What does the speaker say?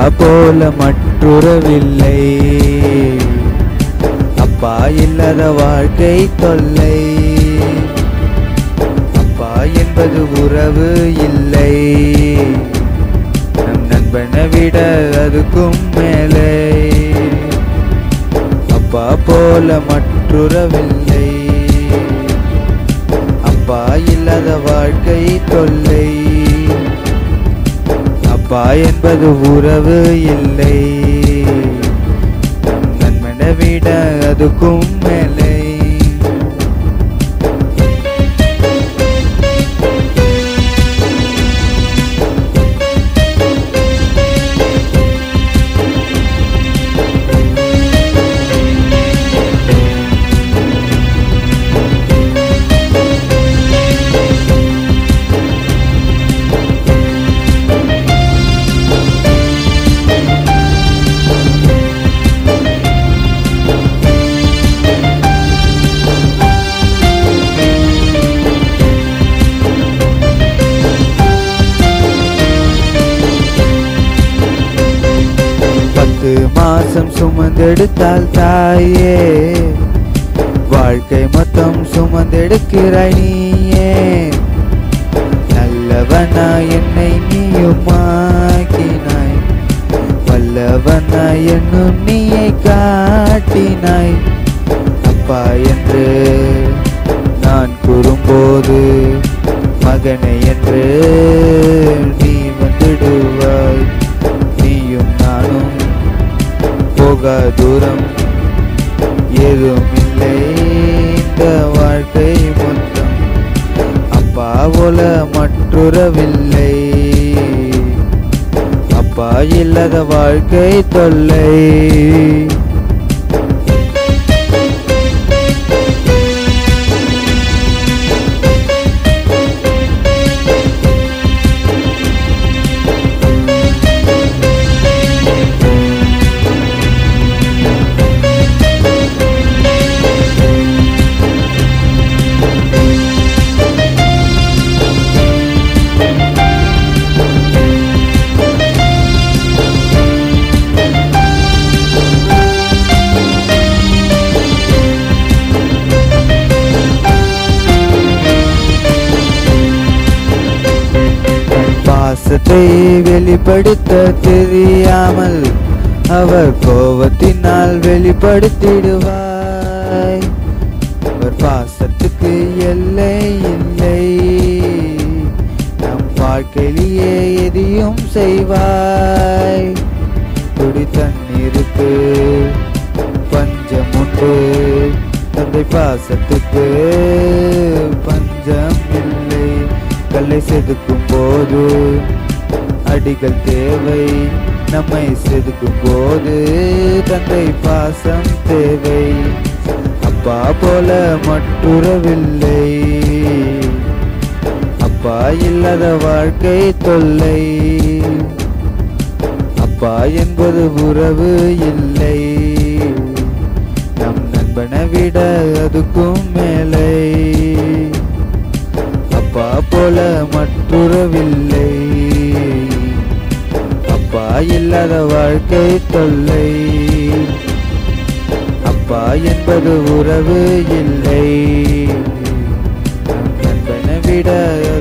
போல மற்றுறவில்லை அப்பா இல்லாத வாழ்க்கை தொல்லை அப்பா என்பது உறவு இல்லை நம் நண்பனை விட அதுக்கும் மேலே அப்பா போல மற்றுறவில்லை அப்பா இல்லாத வாழ்க்கை தொல்லை அப்பா என்பது உறவு இல்லை நம் நண்பனை விட அதுக்கும் மேலே பத்து மாசம் சுமந்தெடுத்தால் தாயே வாழ்க்கை மொத்தம் சுமந்தெடுக்கிறாய் நீயே நல்லவனா என்னை நீயும் ஆக்கினாய் வல்லவனா என்னும் நீயை காட்டினாய் அப்பா என்று நான் கூறும்போது மகனை என்று நீ வந்துடுவாய் நீயும் நானும் போகா தூரம் ஏதும் இல்லை இந்த வாழ்க்கை மொத்தம் அப்பா போல மற்றுறவில்லை அப்பா இல்லாத வாழ்க்கை தொல்லை பாசத்தை வெளிப்படுத்த தெரியாமல் அவர் கோபத்தினால் வெளிப்படுத்திடுவாய் அவர் பாசத்துக்கு எல்லை இல்லை நம் வாழ்க்கையிலேயே எதையும் செய்வாய் குடி தண்ணீருக்கு பஞ்சம் உண்டு தந்தை பாசத்துக்கு பஞ்சம் இல்லை கல்லை செதுக்கும் போது அடிகள் தேவை நம்மை செதுக்கும் போது தந்தை பாசம் தேவை அப்பா போல மற்றுறவில்லை அப்பா இல்லாத வாழ்க்கை தொல்லை அப்பா என்பது உறவு இல்லை நம் நண்பனை விட அதுக்கும் மேலே அப்பா போல மற்றுறவில்லை அப்பா இல்லாத வாழ்க்கை தொல்லை அப்பா என்பது உறவு இல்லை நம் நண்பனை விட